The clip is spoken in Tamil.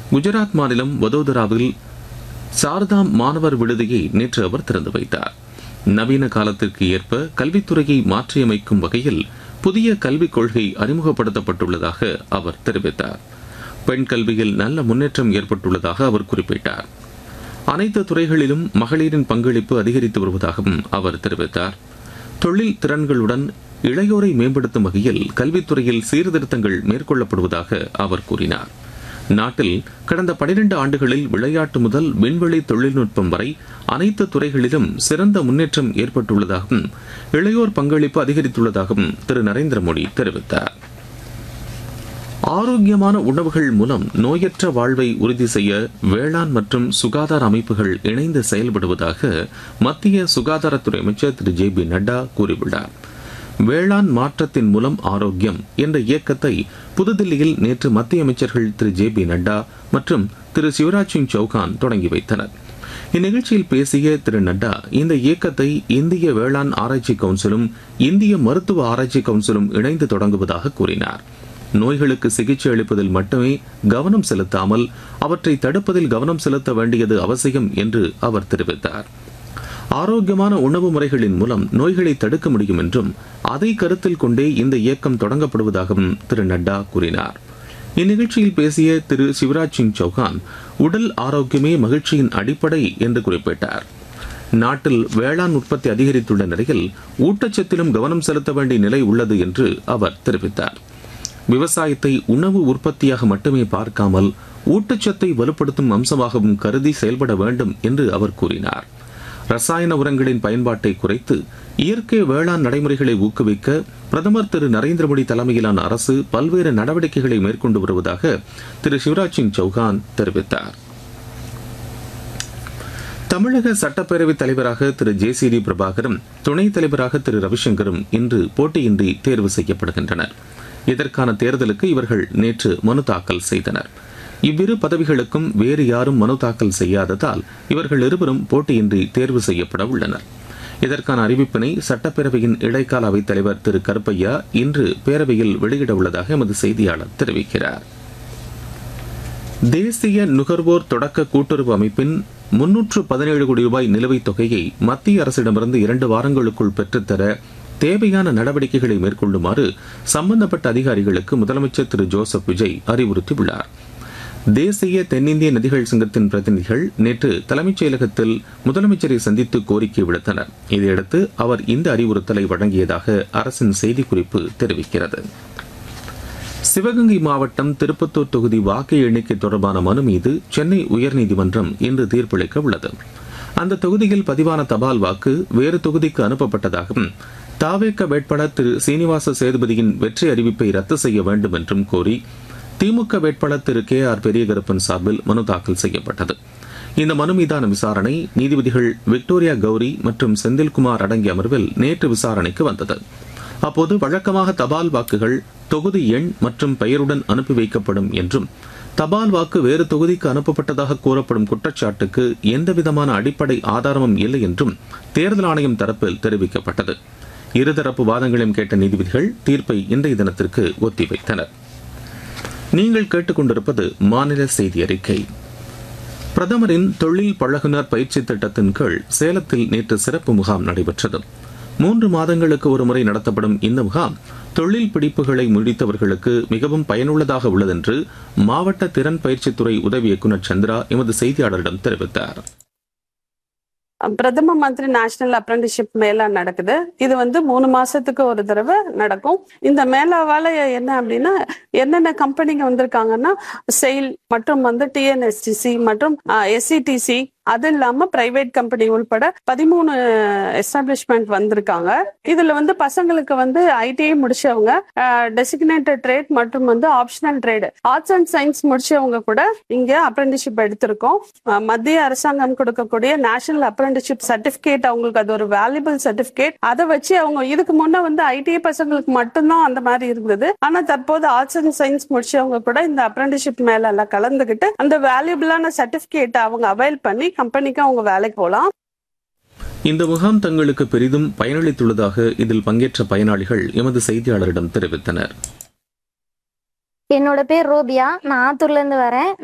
குஜராத் மாநிலம் வதோதராவில் சாரதாம் மாணவர் விடுதியை நேற்று அவர் திறந்து வைத்தார் நவீன காலத்திற்கு ஏற்ப கல்வித்துறையை மாற்றியமைக்கும் வகையில் புதிய கல்விக் கொள்கை அறிமுகப்படுத்தப்பட்டுள்ளதாக அவர் தெரிவித்தார் பெண் கல்வியில் நல்ல முன்னேற்றம் ஏற்பட்டுள்ளதாக அவர் குறிப்பிட்டார் அனைத்து துறைகளிலும் மகளிரின் பங்களிப்பு அதிகரித்து வருவதாகவும் அவர் தெரிவித்தார் தொழில் திறன்களுடன் இளையோரை மேம்படுத்தும் வகையில் கல்வித்துறையில் சீர்திருத்தங்கள் மேற்கொள்ளப்படுவதாக அவர் கூறினார் நாட்டில் கடந்த 12 ஆண்டுகளில் விளையாட்டு முதல் விண்வெளி தொழில்நுட்பம் வரை அனைத்து துறைகளிலும் சிறந்த முன்னேற்றம் ஏற்பட்டுள்ளதாகவும் இளையோர் பங்களிப்பு அதிகரித்துள்ளதாகவும் திரு நரேந்திர மோடி தெரிவித்தார் ஆரோக்கியமான உணவுகள் மூலம் நோயற்ற வாழ்வை உறுதி செய்ய வேளாண் மற்றும் சுகாதார அமைப்புகள் இணைந்து செயல்படுவதாக மத்திய சுகாதாரத்துறை அமைச்சர் திரு ஜே பி நட்டா கூறியுள்ளார் வேளாண் மாற்றத்தின் மூலம் ஆரோக்கியம் என்ற இயக்கத்தை புதுதில்லியில் நேற்று மத்திய அமைச்சர்கள் திரு ஜே பி நட்டா மற்றும் திரு சிவராஜ் சிங் சௌகான் தொடங்கி வைத்தனர் இந்நிகழ்ச்சியில் பேசிய திரு நட்டா இந்த இயக்கத்தை இந்திய வேளாண் ஆராய்ச்சி கவுன்சிலும் இந்திய மருத்துவ ஆராய்ச்சி கவுன்சிலும் இணைந்து தொடங்குவதாக கூறினார் நோய்களுக்கு சிகிச்சை அளிப்பதில் மட்டுமே கவனம் செலுத்தாமல் அவற்றை தடுப்பதில் கவனம் செலுத்த வேண்டியது அவசியம் என்று அவர் தெரிவித்தார் ஆரோக்கியமான உணவு முறைகளின் மூலம் நோய்களை தடுக்க முடியும் என்றும் அதை கருத்தில் கொண்டே இந்த இயக்கம் தொடங்கப்படுவதாகவும் திரு நட்டா கூறினார் இந்நிகழ்ச்சியில் பேசிய திரு சிவராஜ் சிங் சௌகான் உடல் ஆரோக்கியமே மகிழ்ச்சியின் அடிப்படை என்று குறிப்பிட்டார் நாட்டில் வேளாண் உற்பத்தி அதிகரித்துள்ள நிலையில் ஊட்டச்சத்திலும் கவனம் செலுத்த வேண்டிய நிலை உள்ளது என்று அவர் தெரிவித்தார் விவசாயத்தை உணவு உற்பத்தியாக மட்டுமே பார்க்காமல் ஊட்டச்சத்தை வலுப்படுத்தும் அம்சமாகவும் கருதி செயல்பட வேண்டும் என்று அவர் கூறினார் ரசாயன உரங்களின் பயன்பாட்டை குறைத்து இயற்கை வேளாண் நடைமுறைகளை ஊக்குவிக்க பிரதமர் திரு நரேந்திர மோடி தலைமையிலான அரசு பல்வேறு நடவடிக்கைகளை மேற்கொண்டு வருவதாக திரு சிவராஜ் சிங் சௌகான் தெரிவித்தார் தமிழக சட்டப்பேரவைத் தலைவராக திரு ஜே சி டி பிரபாகரும் துணைத் தலைவராக திரு ரவிசங்கரும் இன்று போட்டியின்றி தேர்வு செய்யப்படுகின்றனர் இதற்கான தேர்தலுக்கு இவர்கள் நேற்று மனு தாக்கல் செய்தனர் இவ்விரு பதவிகளுக்கும் வேறு யாரும் மனு தாக்கல் செய்யாததால் இவர்கள் இருவரும் போட்டியின்றி தேர்வு செய்யப்பட உள்ளனர் இதற்கான அறிவிப்பினை சட்டப்பேரவையின் இடைக்கால அவைத் தலைவர் திரு கருப்பையா இன்று பேரவையில் வெளியிட உள்ளதாக எமது செய்தியாளர் தெரிவிக்கிறார் தேசிய நுகர்வோர் தொடக்க கூட்டுறவு அமைப்பின் முன்னூற்று பதினேழு கோடி ரூபாய் நிலுவைத் தொகையை மத்திய அரசிடமிருந்து இரண்டு வாரங்களுக்குள் பெற்றுத்தர தேவையான நடவடிக்கைகளை மேற்கொள்ளுமாறு சம்பந்தப்பட்ட அதிகாரிகளுக்கு முதலமைச்சர் திரு ஜோசப் விஜய் அறிவுறுத்தியுள்ளார் தேசிய தென்னிந்திய நதிகள் சங்கத்தின் பிரதிநிதிகள் நேற்று தலைமைச் செயலகத்தில் முதலமைச்சரை சந்தித்து கோரிக்கை விடுத்தனர் இதையடுத்து அவர் இந்த அறிவுறுத்தலை வழங்கியதாக அரசின் செய்திக்குறிப்பு தெரிவிக்கிறது சிவகங்கை மாவட்டம் திருப்பத்தூர் தொகுதி வாக்கு எண்ணிக்கை தொடர்பான மனு மீது சென்னை உயர்நீதிமன்றம் இன்று தீர்ப்பளிக்க உள்ளது அந்த தொகுதியில் பதிவான தபால் வாக்கு வேறு தொகுதிக்கு அனுப்பப்பட்டதாகவும் தாவேக்க வேட்பாளர் திரு சீனிவாச சேதுபதியின் வெற்றி அறிவிப்பை ரத்து செய்ய வேண்டும் என்றும் கோரி திமுக வேட்பாளர் திரு கே ஆர் பெரியகருப்பன் சார்பில் மனு தாக்கல் செய்யப்பட்டது இந்த மனு மீதான விசாரணை நீதிபதிகள் விக்டோரியா கௌரி மற்றும் செந்தில்குமார் அடங்கிய அமர்வில் நேற்று விசாரணைக்கு வந்தது அப்போது வழக்கமாக தபால் வாக்குகள் தொகுதி எண் மற்றும் பெயருடன் அனுப்பி வைக்கப்படும் என்றும் தபால் வாக்கு வேறு தொகுதிக்கு அனுப்பப்பட்டதாக கூறப்படும் குற்றச்சாட்டுக்கு எந்தவிதமான அடிப்படை ஆதாரமும் இல்லை என்றும் தேர்தல் ஆணையம் தரப்பில் தெரிவிக்கப்பட்டது இருதரப்பு வாதங்களையும் கேட்ட நீதிபதிகள் தீர்ப்பை இன்றைய தினத்திற்கு ஒத்திவைத்தனர் நீங்கள் கேட்டுக்கொண்டிருப்பது மாநில செய்தி அறிக்கை பிரதமரின் தொழில் பழகுனர் பயிற்சி திட்டத்தின் கீழ் சேலத்தில் நேற்று சிறப்பு முகாம் நடைபெற்றது மூன்று மாதங்களுக்கு ஒருமுறை நடத்தப்படும் இந்த முகாம் தொழில் பிடிப்புகளை முடித்தவர்களுக்கு மிகவும் பயனுள்ளதாக உள்ளதென்று மாவட்ட திறன் பயிற்சித்துறை உதவி இயக்குநர் சந்திரா எமது செய்தியாளரிடம் தெரிவித்தார் பிரதம மந்திரி நேஷனல் அப்ரண்டிஷிப் மேளா நடக்குது இது வந்து மூணு மாசத்துக்கு ஒரு தடவை நடக்கும் இந்த மேளாவால என்ன அப்படின்னா என்னென்ன கம்பெனிங்க வந்திருக்காங்கன்னா செயில் மற்றும் வந்து டிஎன்எஸ்டிசி மற்றும் எஸ்சிடிசி அது இல்லாம பிரைவேட் கம்பெனி உள்பட பதிமூணு எஸ்டாப்ளிஷ்மெண்ட் வந்திருக்காங்க இதுல வந்து பசங்களுக்கு வந்து ஐடிஐ முடிச்சவங்க டெசிக்னேட்டட் ட்ரேட் மற்றும் வந்து optional trade arts and science முடிச்சவங்க கூட இங்க அப்ரெண்டிஷிப் எடுத்திருக்கோம் மத்திய அரசாங்கம் கொடுக்கக்கூடிய நேஷனல் அப்ரெண்டிஷிப் சர்டிபிகேட் அவங்களுக்கு அது ஒரு வேல்யூபிள் சர்டிபிகேட் அதை வச்சு அவங்க இதுக்கு முன்ன வந்து ஐடிஐ பசங்களுக்கு மட்டும்தான் அந்த மாதிரி இருந்தது ஆனா தற்போது ஆர்ட்ஸ் அண்ட் சயின்ஸ் முடிச்சவங்க கூட இந்த அப்ரெண்டிஷிப் மேல எல்லாம் கலந்துகிட்டு அந்த வேல்யூபிளான சர்டிபிகேட் அவங்க அவைல் பண்ணி கம்பெனிக்கு அவங்க வேலைக்கு போகலாம் இந்த முகாம் தங்களுக்கு பெரிதும் பயனளித்துள்ளதாக இதில் பங்கேற்ற பயனாளிகள் எமது செய்தியாளரிடம் தெரிவித்தனர் என்னோட பேர் ரோபியா நான் ஆத்தூர்ல இருந்து வரேன்